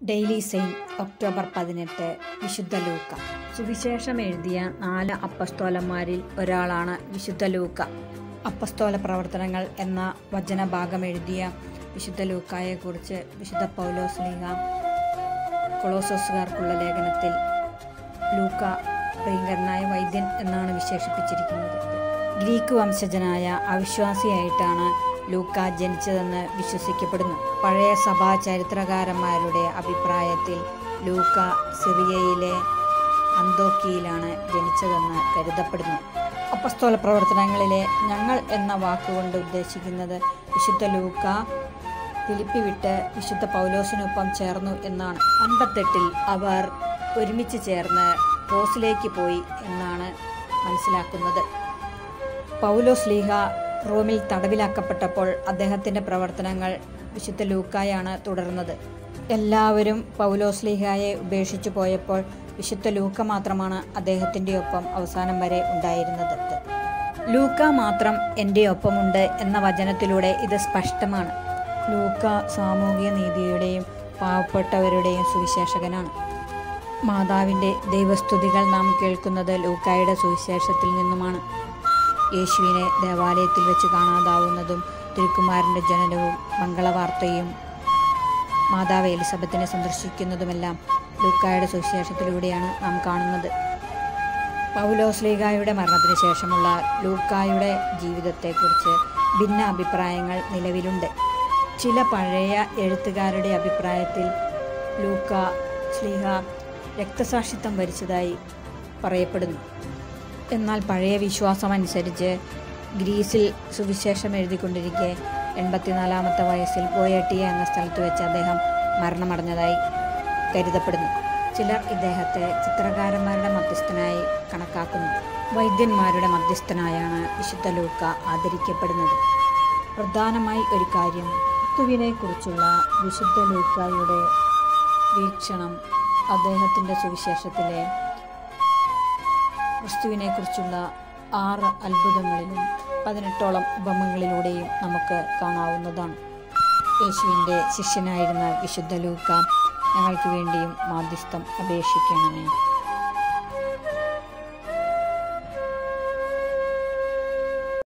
daily സെയിൻ October പതിനെട്ട് വിശുദ്ധ ലൂക്ക സുവിശേഷം എഴുതിയ നാല് അപ്പസ്തോലന്മാരിൽ ഒരാളാണ് വിശുദ്ധ ലൂക്ക അപ്പസ്തോല പ്രവർത്തനങ്ങൾ എന്ന വചനഭാഗം എഴുതിയ വിശുദ്ധ ലൂക്കായെക്കുറിച്ച് വിശുദ്ധ പൗലോസ് ലീഗ കൊളോസോസുകാർക്കുള്ള ലേഖനത്തിൽ ലൂക്ക പ്രിയങ്കരനായ വൈദ്യൻ എന്നാണ് വിശേഷിപ്പിച്ചിരിക്കുന്നത് ഗ്രീക്ക് വംശജനായ അവിശ്വാസിയായിട്ടാണ് ലൂക്ക ജനിച്ചതെന്ന് വിശ്വസിക്കപ്പെടുന്നു പഴയ സഭാ ചരിത്രകാരന്മാരുടെ അഭിപ്രായത്തിൽ ലൂക്ക സിറിയയിലെ അന്തോക്കിയിലാണ് ജനിച്ചതെന്ന് കരുതപ്പെടുന്നു അപ്പസ്തോല പ്രവർത്തനങ്ങളിലെ ഞങ്ങൾ എന്ന വാക്കുകൊണ്ട് ഉദ്ദേശിക്കുന്നത് വിശുദ്ധ ലൂക്ക ഫിലിപ്പി വിട്ട് വിശുദ്ധ പൗലോസിനൊപ്പം ചേർന്നു എന്നാണ് അൻപത്തെട്ടിൽ അവർ ഒരുമിച്ച് ചേർന്ന് റോസിലേക്ക് പോയി എന്നാണ് മനസ്സിലാക്കുന്നത് പൗലോസ് ലീഹ റോമിൽ തടവിലാക്കപ്പെട്ടപ്പോൾ അദ്ദേഹത്തിൻ്റെ പ്രവർത്തനങ്ങൾ വിശുദ്ധ ലൂക്കായാണ് തുടർന്നത് എല്ലാവരും പൗലോസ് ലീഹായെ ഉപേക്ഷിച്ചു പോയപ്പോൾ വിശുദ്ധ ലൂക്ക മാത്രമാണ് അദ്ദേഹത്തിൻ്റെ ഒപ്പം അവസാനം വരെ ഉണ്ടായിരുന്നത് ലൂക്ക മാത്രം എൻ്റെ ഒപ്പമുണ്ട് എന്ന വചനത്തിലൂടെ ഇത് സ്പഷ്ടമാണ് ലൂക്ക സാമൂഹിക നീതിയുടെയും പാവപ്പെട്ടവരുടെയും സുവിശേഷകനാണ് മാതാവിൻ്റെ ദൈവസ്തുതികൾ നാം കേൾക്കുന്നത് ലൂക്കായുടെ സുവിശേഷത്തിൽ നിന്നുമാണ് യേശുവിനെ ദേവാലയത്തിൽ വെച്ച് കാണാതാവുന്നതും തിരുക്കുമാരൻ്റെ ജനനവും മംഗളവാർത്തയും മാതാവ് എലിസബത്തിനെ സന്ദർശിക്കുന്നതുമെല്ലാം ലൂക്കായുടെ സുവിശേഷത്തിലൂടെയാണ് നാം കാണുന്നത് പൗലോസ്ലീഗായുടെ മരണത്തിന് ശേഷമുള്ള ലൂക്കായുടെ ജീവിതത്തെക്കുറിച്ച് ഭിന്ന അഭിപ്രായങ്ങൾ നിലവിലുണ്ട് ചില പഴയ എഴുത്തുകാരുടെ അഭിപ്രായത്തിൽ ലൂക്ക സ്ലീഹ രക്തസാക്ഷിത്വം വരിച്ചതായി പറയപ്പെടുന്നു എന്നാൽ പഴയ വിശ്വാസമനുസരിച്ച് ഗ്രീസിൽ സുവിശേഷം എഴുതിക്കൊണ്ടിരിക്കെ എൺപത്തിനാലാമത്തെ വയസ്സിൽ ബോയട്ടിയ എന്ന സ്ഥലത്ത് വെച്ച് അദ്ദേഹം മരണമടഞ്ഞതായി കരുതപ്പെടുന്നു ചിലർ ഇദ്ദേഹത്തെ ചിത്രകാരന്മാരുടെ മധ്യസ്ഥനായി കണക്കാക്കുന്നു വൈദ്യന്മാരുടെ മധ്യസ്ഥനായാണ് വിശുദ്ധ ലൂക്ക ആദരിക്കപ്പെടുന്നത് പ്രധാനമായി ഒരു കാര്യം ക്രിസ്തുവിനെക്കുറിച്ചുള്ള വിശുദ്ധ ലൂക്കായുടെ വീക്ഷണം അദ്ദേഹത്തിൻ്റെ സുവിശേഷത്തിലെ ക്രിസ്തുവിനെക്കുറിച്ചുള്ള ആറ് അത്ഭുതങ്ങളിലും പതിനെട്ടോളം ഉപമങ്ങളിലൂടെയും നമുക്ക് കാണാവുന്നതാണ് യേശുവിൻ്റെ ശിഷ്യനായിരുന്ന വിശുദ്ധ ലൂക്ക ഞങ്ങൾക്ക് വേണ്ടിയും മാധ്യസ്ഥം അപേക്ഷിക്കണമേ